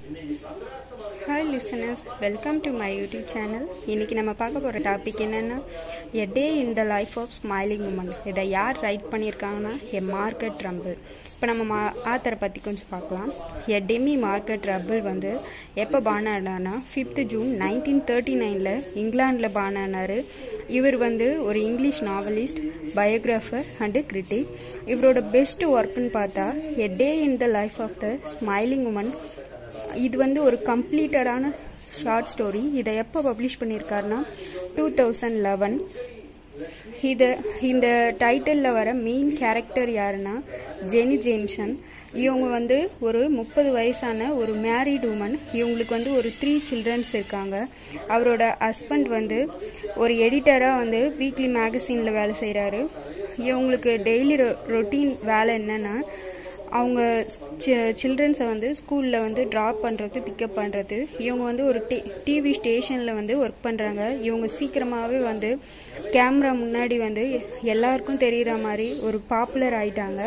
hi listeners welcome to my YouTube channel இன்றைக்கி நம்ம பார்க்க போகிற டாபிக் என்னென்னா a day in the life of smiling woman இதை யார் ரைட் பண்ணியிருக்காங்கன்னா எ மார்க்கெட் ரம்பிள் இப்போ நம்ம மா ஆத்தரை பற்றி கொஞ்சம் பார்க்கலாம் எ டெமி மார்க்கெட் ரம்பிள் வந்து எப்போ born on fifth June nineteen thirty நைனில் இங்கிலாண்டில் பானானார் இவர் வந்து ஒரு English novelist biographer and critic இவரோட பெஸ்ட் ஒர்க்குன்னு பார்த்தா a day in the life of the smiling woman இது வந்து ஒரு கம்ப்ளீட்டடான ஷார்ட் ஸ்டோரி இதை எப்போ பப்ளிஷ் பண்ணியிருக்காருன்னா டூ தௌசண்ட் லெவன் இது இந்த டைட்டிலில் வர மெயின் கேரக்டர் யாருன்னா ஜெனி ஜேம்சன் இவங்க வந்து ஒரு முப்பது வயசான ஒரு மேரிட் உமன் இவங்களுக்கு வந்து ஒரு த்ரீ சில்ட்ரன்ஸ் இருக்காங்க அவரோட ஹஸ்பண்ட் வந்து ஒரு எடிட்டராக வந்து வீக்லி மேகசினில் வேலை செய்கிறாரு இவங்களுக்கு டெய்லி ரொட்டீன் வேலை என்னென்னா அவங்க சில்ட்ரன்ஸை வந்து ஸ்கூலில் வந்து ட்ராப் பண்ணுறது பிக்கப் பண்ணுறது இவங்க வந்து ஒரு டி டிவி ஸ்டேஷனில் வந்து ஒர்க் பண்ணுறாங்க இவங்க சீக்கிரமாகவே வந்து கேமரா முன்னாடி வந்து எல்லாருக்கும் தெரிகிற மாதிரி ஒரு பாப்புலர் ஆயிட்டாங்க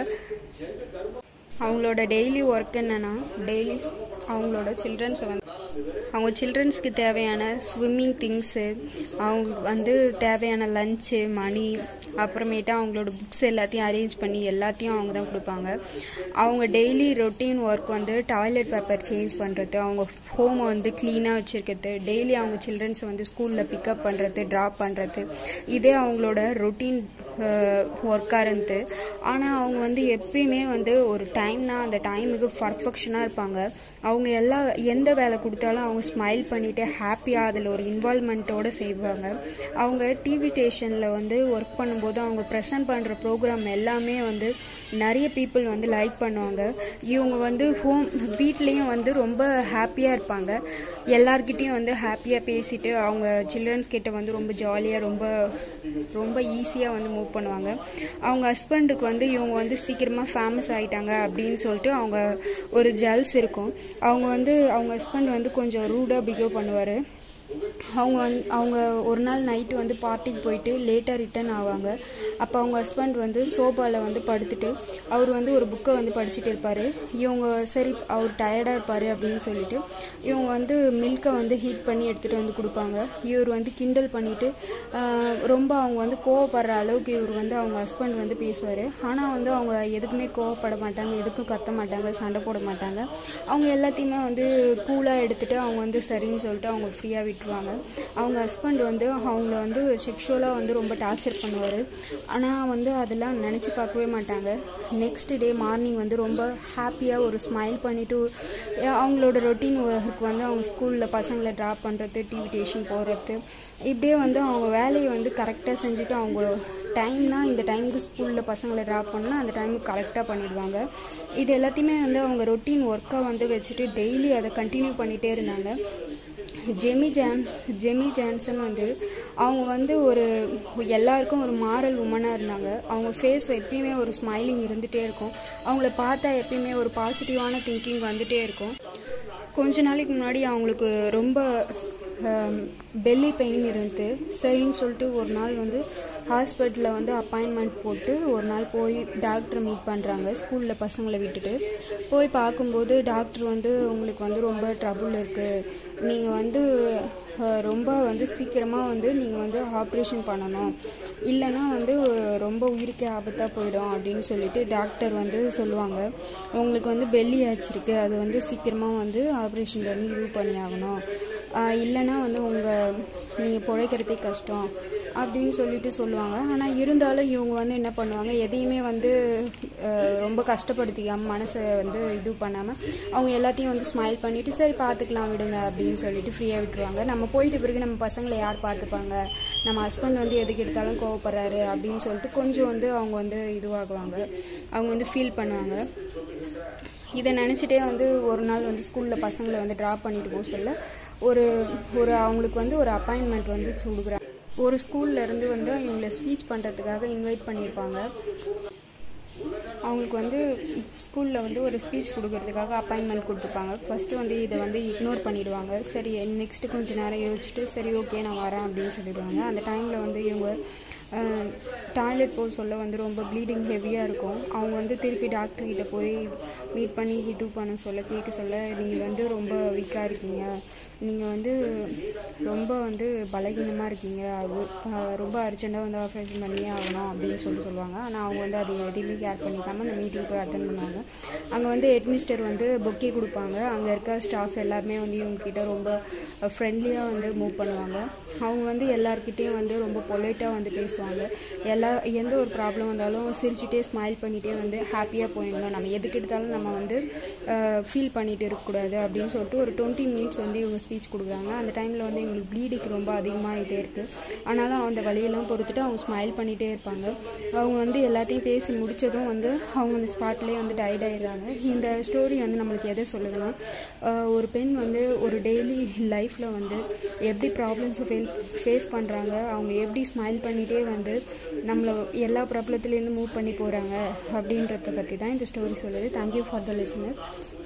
அவங்களோட டெய்லி ஒர்க் என்னென்னா டெய்லி அவங்களோட சில்ட்ரன்ஸை வந்து அவங்க சில்ட்ரன்ஸ்க்கு தேவையான ஸ்விம்மிங் திங்ஸு அவங்களுக்கு வந்து தேவையான லஞ்சு மணி அப்புறமேட்டு அவங்களோட புக்ஸ் எல்லாத்தையும் அரேஞ்ச் பண்ணி எல்லாத்தையும் அவங்க தான் கொடுப்பாங்க அவங்க டெய்லி ரொட்டீன் ஒர்க் வந்து டாய்லெட் பேப்பர் சேஞ்ச் பண்ணுறது அவங்க ஹோமை வந்து க்ளீனாக வச்சுருக்கிறது டெய்லி அவங்க சில்ட்ரன்ஸை வந்து ஸ்கூலில் பிக்கப் பண்ணுறது ட்ராப் பண்ணுறது இதே அவங்களோட ரொட்டீன் ஒர்க்காக இருந்து ஆனால் அவங்க வந்து எப்பயுமே வந்து ஒரு டைம்னா அந்த டைமுக்கு பர்ஃபெக்ஷனாக இருப்பாங்க அவங்க எல்லா எந்த வேலை கொடுத்தாலும் அவங்க ஸ்மைல் பண்ணிவிட்டு ஹாப்பியாக அதில் ஒரு இன்வால்மெண்ட்டோடு செய்வாங்க அவங்க டிவி ஸ்டேஷனில் வந்து ஒர்க் பண்ணும்போது அவங்க ப்ரெசென்ட் பண்ணுற ப்ரோக்ராம் எல்லாமே வந்து நிறைய பீப்புள் வந்து லைக் பண்ணுவாங்க இவங்க வந்து ஹோம் வீட்லேயும் வந்து ரொம்ப ஹாப்பியாக இருப்பாங்க எல்லார்கிட்டேயும் வந்து ஹாப்பியாக பேசிட்டு அவங்க சில்ட்ரன்ஸ் கிட்ட வந்து ரொம்ப ஜாலியாக ரொம்ப ரொம்ப ஈஸியாக வந்து மூவ் பண்ணுவாங்க அவங்க ஹஸ்பண்டுக்கு வந்து இவங்க வந்து சீக்கிரமாக ஃபேமஸ் ஆகிட்டாங்க அப்படின்னு சொல்லிட்டு அவங்க ஒரு ஜல்ஸ் இருக்கும் அவங்க வந்து அவங்க ஹஸ்பண்ட் வந்து கொஞ்சம் ரூடாக பிஹேவ் பண்ணுவார் அவங்க வந்து அவங்க ஒரு நாள் நைட்டு வந்து பார்ட்டிக்கு போயிட்டு லேட்டாக ரிட்டர்ன் ஆவாங்க அப்போ அவங்க ஹஸ்பண்ட் வந்து சோபாவில் வந்து படுத்துட்டு அவர் வந்து ஒரு புக்கை வந்து படிச்சுட்டு இருப்பார் இவங்க சரி அவர் டயர்டாக இருப்பார் அப்படின்னு சொல்லிட்டு இவங்க வந்து மில்கை வந்து ஹீட் பண்ணி எடுத்துகிட்டு வந்து கொடுப்பாங்க இவர் வந்து கிண்டல் பண்ணிவிட்டு ரொம்ப அவங்க வந்து கோவப்படுற அளவுக்கு இவர் வந்து அவங்க ஹஸ்பண்ட் வந்து பேசுவார் ஆனால் வந்து அவங்க எதுக்குமே கோவப்பட மாட்டாங்க எதுக்கும் கத்த மாட்டாங்க சண்டை போட மாட்டாங்க அவங்க எல்லாத்தையுமே வந்து கூலாக எடுத்துகிட்டு அவங்க வந்து சரின்னு சொல்லிட்டு அவங்க ஃப்ரீயாக விட்டுருவாங்க அவங்க ஹஸ்பண்ட் வந்து அவங்கள வந்து செக்ஷுவலாக வந்து ரொம்ப டார்ச்சர் பண்ணுவார் ஆனால் வந்து அதெல்லாம் நினச்சி பார்க்கவே மாட்டாங்க நெக்ஸ்ட் டே மார்னிங் வந்து ரொம்ப ஹாப்பியாக ஒரு ஸ்மைல் பண்ணிவிட்டு அவங்களோட ரொட்டீன் ஒர்க் வந்து அவங்க ஸ்கூலில் பசங்களை ட்ராப் பண்ணுறது டிவி ஸ்டேஷன் போகிறது இப்படியே வந்து அவங்க வேலையை வந்து கரெக்டாக செஞ்சுட்டு அவங்க டைம்னா இந்த டைமுக்கு ஸ்கூலில் பசங்களை ட்ராப் பண்ணால் அந்த டைமுக்கு கரெக்டாக பண்ணிடுவாங்க இது எல்லாத்தையுமே வந்து அவங்க ரொட்டீன் ஒர்க்காக வந்து வச்சுட்டு டெய்லி அதை கண்டினியூ பண்ணிகிட்டே இருந்தாங்க ஜெமி ஜான் ஜெமி ஜான்சன் வந்து அவங்க வந்து ஒரு எல்லாருக்கும் ஒரு மாரல் உமனாக இருந்தாங்க அவங்க ஃபேஸ் எப்பயுமே ஒரு ஸ்மைலிங் இருந்துகிட்டே இருக்கும் அவங்கள பார்த்தா எப்பயுமே ஒரு பாசிட்டிவான திங்கிங் வந்துகிட்டே இருக்கும் கொஞ்ச நாளைக்கு முன்னாடி அவங்களுக்கு ரொம்ப பெல்லி பெயின் இருந்து சரின்னு சொல்லிட்டு ஒரு நாள் வந்து ஹாஸ்பிட்டலில் வந்து அப்பாயின்மெண்ட் போட்டு ஒரு நாள் போய் டாக்டரை மீட் பண்ணுறாங்க ஸ்கூலில் பசங்களை விட்டுட்டு போய் பார்க்கும்போது டாக்டர் வந்து உங்களுக்கு வந்து ரொம்ப ட்ரபுள் இருக்குது நீங்கள் வந்து ரொம்ப வந்து சீக்கிரமாக வந்து நீங்கள் வந்து ஆப்ரேஷன் பண்ணணும் இல்லைன்னா வந்து ரொம்ப உயிருக்கே ஆபத்தாக போயிடும் அப்படின்னு சொல்லிட்டு டாக்டர் வந்து சொல்லுவாங்க உங்களுக்கு வந்து பெல்லி ஆச்சிருக்கு அது வந்து சீக்கிரமாக வந்து ஆப்ரேஷன் பண்ணி இது பண்ணி ஆகணும் இல்லைன்னா வந்து உங்கள் நீங்கள் பிழைக்கிறதே கஷ்டம் அப்படின்னு சொல்லிட்டு சொல்லுவாங்க ஆனால் இருந்தாலும் இவங்க வந்து என்ன பண்ணுவாங்க எதையுமே வந்து ரொம்ப கஷ்டப்படுத்திக்காமல் மனசை வந்து இது பண்ணாமல் அவங்க எல்லாத்தையும் வந்து ஸ்மைல் பண்ணிவிட்டு சரி பார்த்துக்கலாம் விடுங்க அப்படின்னு சொல்லிட்டு ஃப்ரீயாக விட்டுருவாங்க நம்ம போயிட்டு பிறகு நம்ம பசங்களை யார் பார்த்துப்பாங்க நம்ம ஹஸ்பண்ட் வந்து எதுக்கு எடுத்தாலும் கோவப்படுறாரு அப்படின்னு சொல்லிட்டு கொஞ்சம் வந்து அவங்க வந்து இதுவாகுவாங்க அவங்க வந்து ஃபீல் பண்ணுவாங்க இதை நினச்சிட்டே வந்து ஒரு நாள் வந்து ஸ்கூலில் பசங்களை வந்து ட்ராப் பண்ணிட்டு போக சொல்ல ஒரு ஒரு அவங்களுக்கு வந்து ஒரு அப்பாயின்மெண்ட் வந்து கொடுக்குறாங்க ஒரு ஸ்கூல்லேருந்து வந்து இவங்களை ஸ்பீச் பண்ணுறதுக்காக இன்வைட் பண்ணியிருப்பாங்க அவங்களுக்கு வந்து ஸ்கூலில் வந்து ஒரு ஸ்பீச் கொடுக்கறதுக்காக அப்பாயின்மெண்ட் கொடுத்துருப்பாங்க ஃபஸ்ட்டு வந்து இதை வந்து இக்னோர் பண்ணிவிடுவாங்க சரி நெக்ஸ்ட்டு கொஞ்சம் நேரம் யோசிச்சுட்டு சரி ஓகே நான் வரேன் அப்படின்னு சொல்லிடுவாங்க அந்த டைமில் வந்து இவங்க டாய்லெட் போக சொல்ல வந்து ரொம்ப ப்ளீடிங் ஹெவியாக இருக்கும் அவங்க வந்து திருப்பி டாக்டர்கிட்ட போய் மீட் பண்ணி இது பண்ண சொல்ல கேட்க சொல்ல நீங்கள் வந்து ரொம்ப வீக்காக இருக்கீங்க நீங்கள் வந்து ரொம்ப வந்து பலகீனமாக இருக்கீங்க அது அஹ், ரொம்ப அர்ஜெண்ட்டாக வந்து ஆப்ரேஷன் பண்ணியே ஆகணும் அப்படின்னு சொல்லி சொல்லுவாங்க ஆனால் அவங்க வந்து அதை எதையுமே கேர் பண்ணிக்காமல் அந்த மீட்டிங் போய் அட்டன் பண்ணுவாங்க அங்கே வந்து ஹெட்மிஸ்டர் வந்து பொக்கே கொடுப்பாங்க அங்கே இருக்க ஸ்டாஃப் எல்லாருமே வந்து இவங்ககிட்ட ரொம்ப ஃப்ரெண்ட்லியாக வந்து மூவ் பண்ணுவாங்க அவங்க வந்து எல்லாருக்கிட்டேயும் வந்து ரொம்ப பொலைட்டாக வந்து பேசுவாங்க எல்லா எந்த ஒரு ப்ராப்ளம் வந்தாலும் சிரிச்சுட்டே ஸ்மைல் பண்ணிகிட்டே வந்து ஹாப்பியாக போயிடணும் நம்ம எதுக்கு எடுத்தாலும் நம்ம வந்து ஃபீல் பண்ணிட்டு இருக்கக்கூடாது அப்படின்னு சொல்லிட்டு ஒரு டுவெண்ட்டி மினிட்ஸ் வந்து இவங்க ஸ்பீச் கொடுக்குறாங்க அந்த டைமில் வந்து இவங்களுக்கு ப்ளீடிங் ரொம்ப அதிகமாகிட்டே இருக்குது ஆனாலும் அந்த வழியெல்லாம் பொறுத்துட்டு அவங்க ஸ்மைல் பண்ணிகிட்டே இருப்பாங்க அவங்க வந்து எல்லாத்தையும் பேசி முடிச்சதும் வந்து அவங்க அந்த ஸ்பாட்லேயே வந்து டயர்ட் ஆயிடுறாங்க இந்த ஸ்டோரி வந்து நம்மளுக்கு எதை சொல்லுதுன்னா ஆஹ் ஒரு பெண் வந்து ஒரு டெய்லி லைஃப்பில் வந்து எப்படி ப்ராப்ளம்ஸை ஃபேல் ஃபேஸ் பண்ணுறாங்க அவங்க எப்படி ஸ்மைல் பண்ணிகிட்டே வந்து நம்மளை எல்லா ப்ராப்ளத்துலேருந்து மூவ் பண்ணி போகிறாங்க அப்படின்றத பற்றி தான் இந்த ஸ்டோரி சொல்லுது தேங்க்யூ ஃபார் த லிசனர்ஸ்